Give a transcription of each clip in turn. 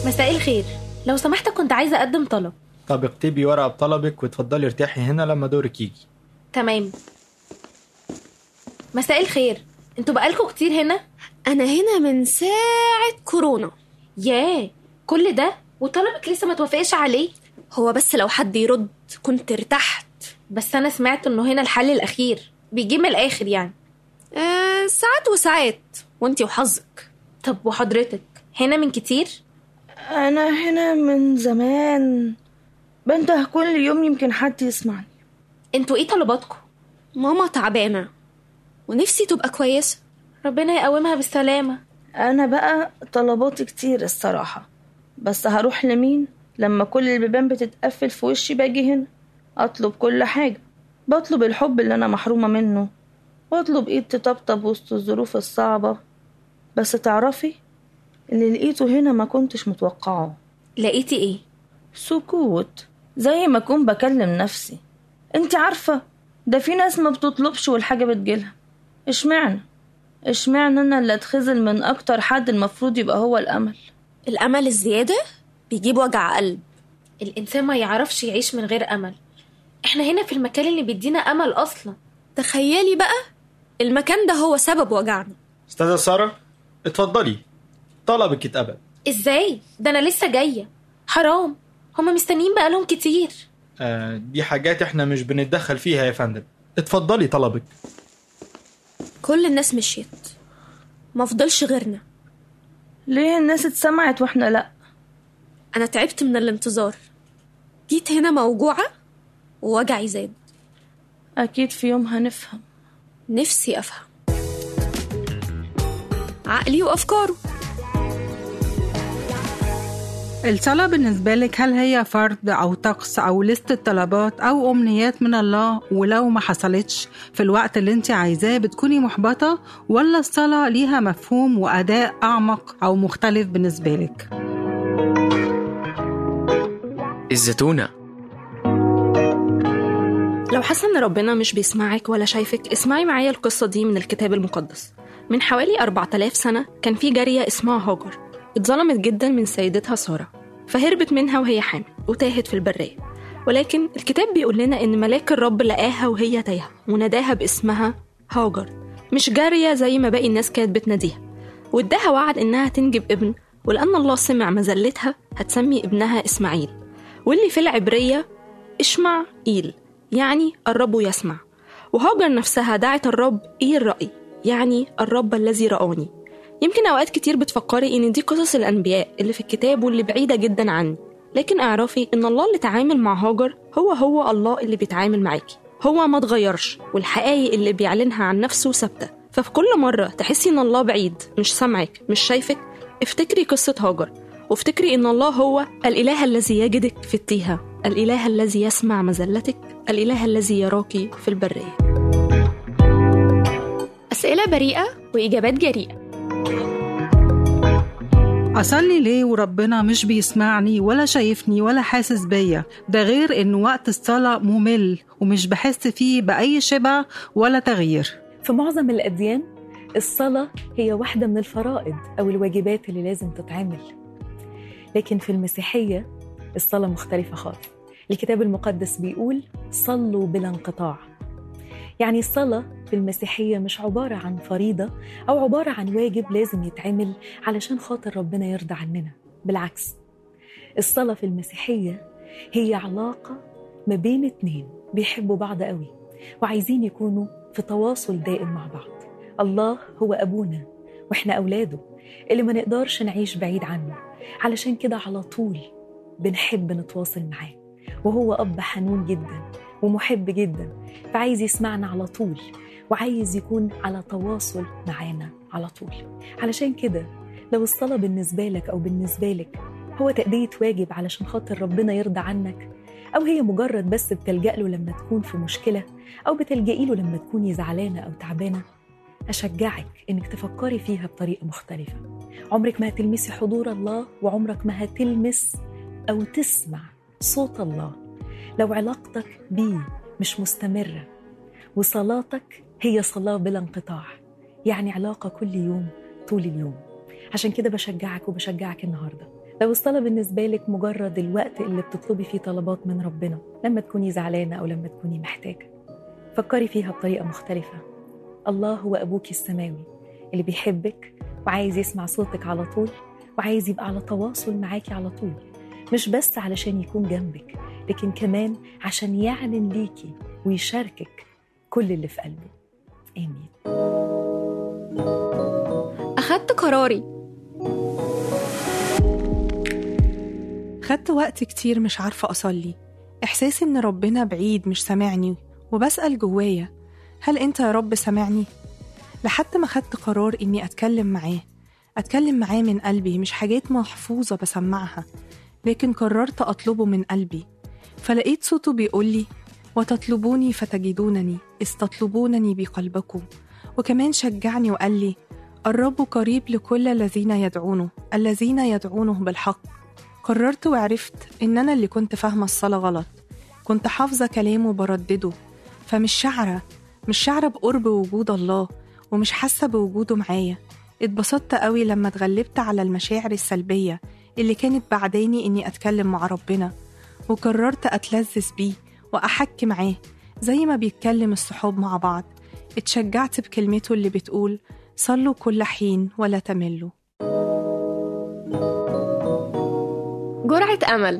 مساء الخير لو سمحت كنت عايزة أقدم طلب طب اكتبي ورقة بطلبك وتفضلي ارتاحي هنا لما دورك يجي تمام مساء الخير انتوا بقالكوا كتير هنا أنا هنا من ساعة كورونا ياه كل ده وطلبك لسه ما توافقش عليه هو بس لو حد يرد كنت ارتحت بس أنا سمعت إنه هنا الحل الأخير بيجي من الآخر يعني آه ساعات وساعات وانتي وحظك طب وحضرتك هنا من كتير أنا هنا من زمان بنده كل يوم يمكن حد يسمعني انتوا ايه طلباتكم ماما تعبانة ونفسي تبقى كويسة ربنا يقومها بالسلامة أنا بقى طلباتي كتير الصراحة بس هروح لمين لما كل البيبان بتتقفل في وشي باجي هنا أطلب كل حاجة بطلب الحب اللي أنا محرومة منه واطلب ايد تطبطب وسط الظروف الصعبة بس تعرفي اللي لقيته هنا ما كنتش متوقعه لقيتي ايه سكوت زي ما اكون بكلم نفسي انت عارفة ده في ناس ما بتطلبش والحاجة بتجيلها اشمعنى اشمعنى انا اللي اتخذل من اكتر حد المفروض يبقى هو الامل الأمل الزيادة بيجيب وجع قلب الإنسان ما يعرفش يعيش من غير أمل احنا هنا في المكان اللي بيدينا أمل أصلا تخيلي بقى المكان ده هو سبب وجعنا استاذة سارة اتفضلي طلبك اتقبل ازاي ده أنا لسه جاية حرام هما مستنيين بقالهم كتير آه دي حاجات احنا مش بنتدخل فيها يا فندم اتفضلي طلبك كل الناس مشيت ما فضلش غيرنا ليه الناس اتسمعت واحنا لا أنا تعبت من الانتظار جيت هنا موجوعة ووجعي زاد اكيد في يوم هنفهم نفسي أفهم عقلي وأفكاره الصلاة بالنسبة لك هل هي فرض أو طقس أو لستة طلبات أو أمنيات من الله ولو ما حصلتش في الوقت اللي انت عايزاه بتكوني محبطة ولا الصلاة ليها مفهوم وأداء أعمق أو مختلف بالنسبة لك؟ الزتونة لو حاسة إن ربنا مش بيسمعك ولا شايفك اسمعي معايا القصة دي من الكتاب المقدس من حوالي 4000 سنة كان في جارية اسمها هاجر اتظلمت جدا من سيدتها سارة فهربت منها وهي حامل وتاهت في البرية ولكن الكتاب بيقول لنا إن ملاك الرب لقاها وهي تايهة وناداها باسمها هاجر مش جارية زي ما باقي الناس كانت بتناديها واداها وعد إنها تنجب ابن ولأن الله سمع مذلتها هتسمي ابنها إسماعيل واللي في العبرية اشمع إيل يعني الرب يسمع وهاجر نفسها دعت الرب إيه الرأي يعني الرب الذي رآني يمكن أوقات كتير بتفكري إن دي قصص الأنبياء اللي في الكتاب واللي بعيدة جدا عني لكن اعرفي إن الله اللي تعامل مع هاجر هو هو الله اللي بيتعامل معاكي هو ما اتغيرش والحقائق اللي بيعلنها عن نفسه ثابتة ففي كل مرة تحسي إن الله بعيد مش سامعك مش شايفك افتكري قصة هاجر وافتكري إن الله هو الإله الذي يجدك في التيهة الإله الذي يسمع مذلتك الإله الذي يراك في البرية أسئلة بريئة وإجابات جريئة أصلي ليه وربنا مش بيسمعني ولا شايفني ولا حاسس بيا ده غير إن وقت الصلاة ممل ومش بحس فيه بأي شبع ولا تغيير في معظم الأديان الصلاة هي واحدة من الفرائض أو الواجبات اللي لازم تتعمل لكن في المسيحية الصلاة مختلفة خالص الكتاب المقدس بيقول صلوا بلا انقطاع يعني الصلاة في المسيحية مش عبارة عن فريضة أو عبارة عن واجب لازم يتعمل علشان خاطر ربنا يرضى عننا بالعكس الصلاة في المسيحية هي علاقة ما بين اتنين بيحبوا بعض قوي وعايزين يكونوا في تواصل دائم مع بعض الله هو أبونا وإحنا أولاده اللي ما نقدرش نعيش بعيد عنه علشان كده على طول بنحب نتواصل معاه وهو أب حنون جدا ومحب جدا فعايز يسمعنا على طول وعايز يكون على تواصل معانا على طول علشان كده لو الصلاة بالنسبة لك أو بالنسبة لك هو تأدية واجب علشان خاطر ربنا يرضى عنك أو هي مجرد بس بتلجأ له لما تكون في مشكلة أو بتلجئي له لما تكوني زعلانة أو تعبانة أشجعك إنك تفكري فيها بطريقة مختلفة عمرك ما هتلمسي حضور الله وعمرك ما هتلمس أو تسمع صوت الله لو علاقتك بيه مش مستمرة وصلاتك هي صلاة بلا انقطاع يعني علاقة كل يوم طول اليوم عشان كده بشجعك وبشجعك النهاردة لو الصلاة بالنسبة لك مجرد الوقت اللي بتطلبي فيه طلبات من ربنا لما تكوني زعلانة أو لما تكوني محتاجة فكري فيها بطريقة مختلفة الله هو أبوك السماوي اللي بيحبك وعايز يسمع صوتك على طول وعايز يبقى على تواصل معاكي على طول مش بس علشان يكون جنبك لكن كمان عشان يعلن ليكي ويشاركك كل اللي في قلبه آمين أخدت قراري خدت وقت كتير مش عارفة أصلي إحساسي إن ربنا بعيد مش سامعني وبسأل جوايا هل أنت يا رب سامعني؟ لحد ما خدت قرار إني أتكلم معاه أتكلم معاه من قلبي مش حاجات محفوظة بسمعها لكن قررت أطلبه من قلبي فلقيت صوته بيقولي وتطلبوني فتجدونني إذ تطلبونني بقلبكم وكمان شجعني وقال لي الرب قريب لكل الذين يدعونه الذين يدعونه بالحق قررت وعرفت إن أنا اللي كنت فاهمة الصلاة غلط كنت حافظة كلامه بردده فمش شعرة مش شعرة بقرب وجود الله ومش حاسة بوجوده معايا اتبسطت قوي لما اتغلبت على المشاعر السلبية اللي كانت بعداني إني أتكلم مع ربنا وقررت أتلذذ بيه وأحكي معاه زي ما بيتكلم الصحاب مع بعض اتشجعت بكلمته اللي بتقول صلوا كل حين ولا تملوا جرعة أمل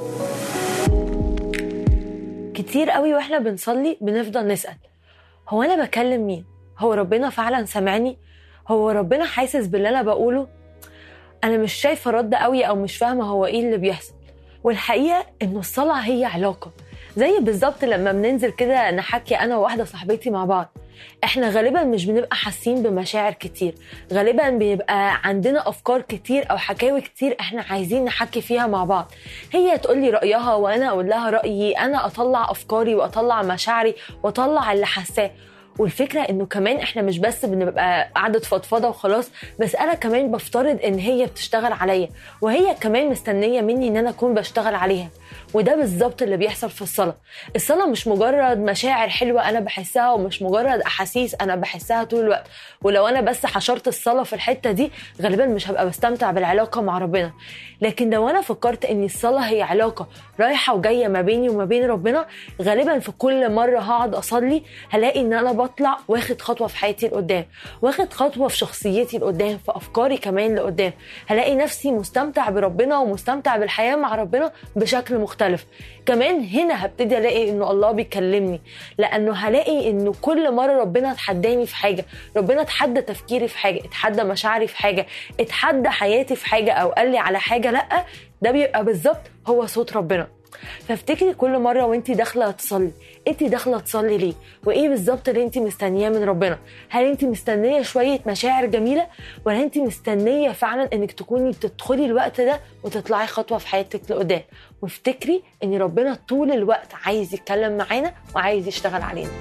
كتير قوي واحنا بنصلي بنفضل نسأل هو أنا بكلم مين؟ هو ربنا فعلا سامعني؟ هو ربنا حاسس باللي أنا بقوله؟ أنا مش شايفة رد قوي أو مش فاهمة هو إيه اللي بيحصل والحقيقة إنه الصلاة هي علاقة زي بالظبط لما بننزل كده نحكي أنا وواحدة صاحبتي مع بعض احنا غالبا مش بنبقى حاسين بمشاعر كتير غالبا بيبقى عندنا افكار كتير او حكاوي كتير احنا عايزين نحكي فيها مع بعض هي تقول لي رايها وانا اقول لها رايي انا اطلع افكاري واطلع مشاعري واطلع اللي حاساه والفكره انه كمان احنا مش بس بنبقى قعده فضفضه وخلاص بس انا كمان بفترض ان هي بتشتغل عليا وهي كمان مستنيه مني ان انا اكون بشتغل عليها وده بالظبط اللي بيحصل في الصلاه الصلاه مش مجرد مشاعر حلوه انا بحسها ومش مجرد احاسيس انا بحسها طول الوقت ولو انا بس حشرت الصلاه في الحته دي غالبا مش هبقى بستمتع بالعلاقه مع ربنا لكن لو انا فكرت ان الصلاه هي علاقه رايحه وجايه ما بيني وما بين ربنا غالبا في كل مره هقعد اصلي هلاقي ان انا بطلع واخد خطوه في حياتي لقدام واخد خطوه في شخصيتي لقدام في افكاري كمان لقدام هلاقي نفسي مستمتع بربنا ومستمتع بالحياه مع ربنا بشكل مختلف كمان هنا هبتدي الاقي انه الله بيكلمني لانه هلاقي انه كل مره ربنا اتحداني في حاجه ربنا اتحدى تفكيري في حاجه اتحدى مشاعري في حاجه اتحدى حياتي في حاجه او قال لي على حاجه لا ده بيبقى بالظبط هو صوت ربنا فافتكري كل مره وانت داخله تصلي انت داخله تصلي ليه وايه بالظبط اللي انت مستنياه من ربنا هل انت مستنيه شويه مشاعر جميله ولا انت مستنيه فعلا انك تكوني بتدخلي الوقت ده وتطلعي خطوه في حياتك لقدام وافتكري ان ربنا طول الوقت عايز يتكلم معانا وعايز يشتغل علينا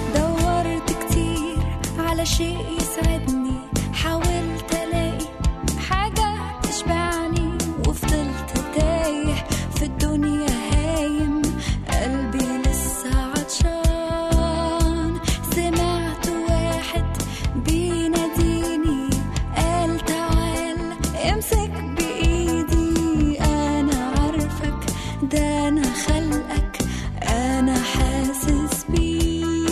دورت كتير على شيء يسعدني حاولت الاقي حاجة تشبعني وفضلت تايه في الدنيا هايم قلبي لسه عطشان سمعت واحد بيناديني قال تعال امسك بايدي انا عارفك ده انا خلقك انا حاسس بيك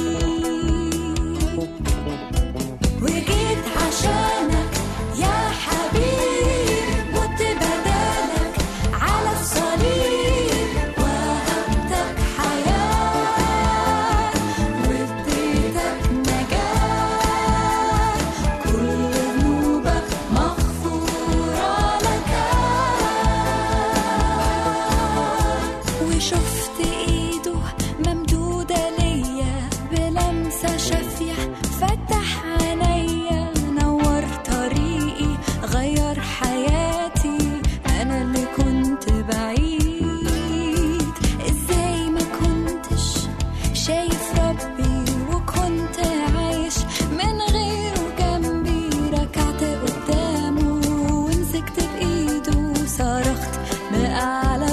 وجيت عشانك يا حبيب مت بدالك على الصليب وهبتك حياة واديتك نجاة كل ذنوبك مغفورة لك وشفت ايده ممدودة ليا بلمسة شافية فتح عينيا نور طريقي غير حياتي انا اللي كنت بعيد ازاي ما كنتش شايف ربي وكنت عايش من غيره جنبي ركعت قدامه ومسكت بايده صرخت بأعلى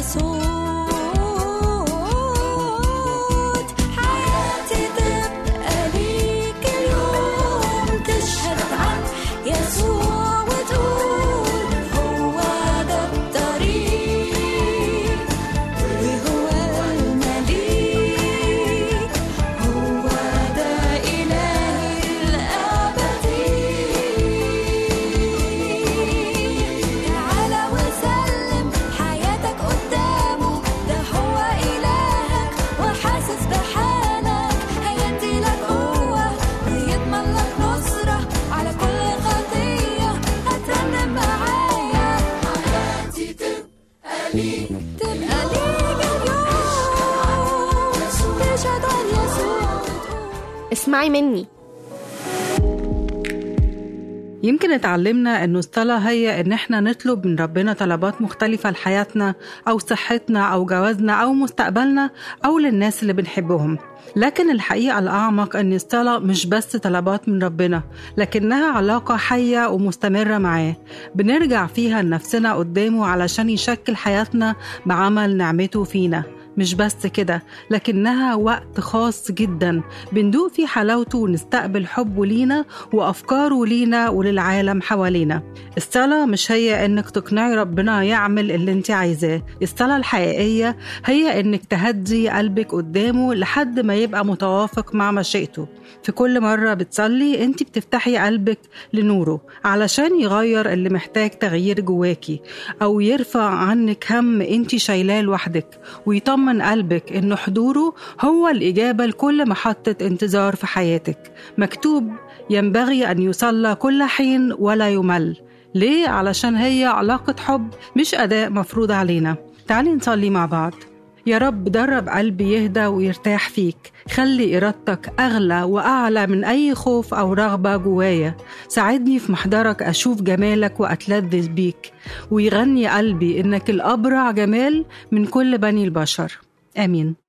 صوت حياتي تبقى ليك اليوم تشهد عن يسوع وتقول هو ده الطريق ليك تبقى ليك اليوم تشهد عن يسوع اسمعي مني يمكن اتعلمنا انه الصلاة هي ان احنا نطلب من ربنا طلبات مختلفة لحياتنا او صحتنا او جوازنا او مستقبلنا او للناس اللي بنحبهم لكن الحقيقة الأعمق أن الصلاة مش بس طلبات من ربنا لكنها علاقة حية ومستمرة معاه بنرجع فيها لنفسنا قدامه علشان يشكل حياتنا بعمل نعمته فينا مش بس كده لكنها وقت خاص جدا بندوق فيه حلاوته ونستقبل حبه لينا وأفكاره لينا وللعالم حوالينا الصلاة مش هي إنك تقنعي ربنا يعمل اللي انت عايزاه الصلاة الحقيقية هي إنك تهدي قلبك قدامه لحد ما يبقى متوافق مع مشيئته في كل مرة بتصلي انت بتفتحي قلبك لنوره علشان يغير اللي محتاج تغيير جواكي أو يرفع عنك هم انت شايلاه لوحدك ويطمن قلبك إن حضوره هو الإجابة لكل محطة انتظار في حياتك مكتوب ينبغي أن يصلى كل حين ولا يمل ليه؟ علشان هي علاقة حب مش أداء مفروض علينا تعالي نصلي مع بعض يا رب درب قلبي يهدى ويرتاح فيك خلي إرادتك أغلى وأعلى من أي خوف أو رغبة جوايا ساعدني في محضرك أشوف جمالك وأتلذذ بيك ويغني قلبي إنك الأبرع جمال من كل بني البشر آمين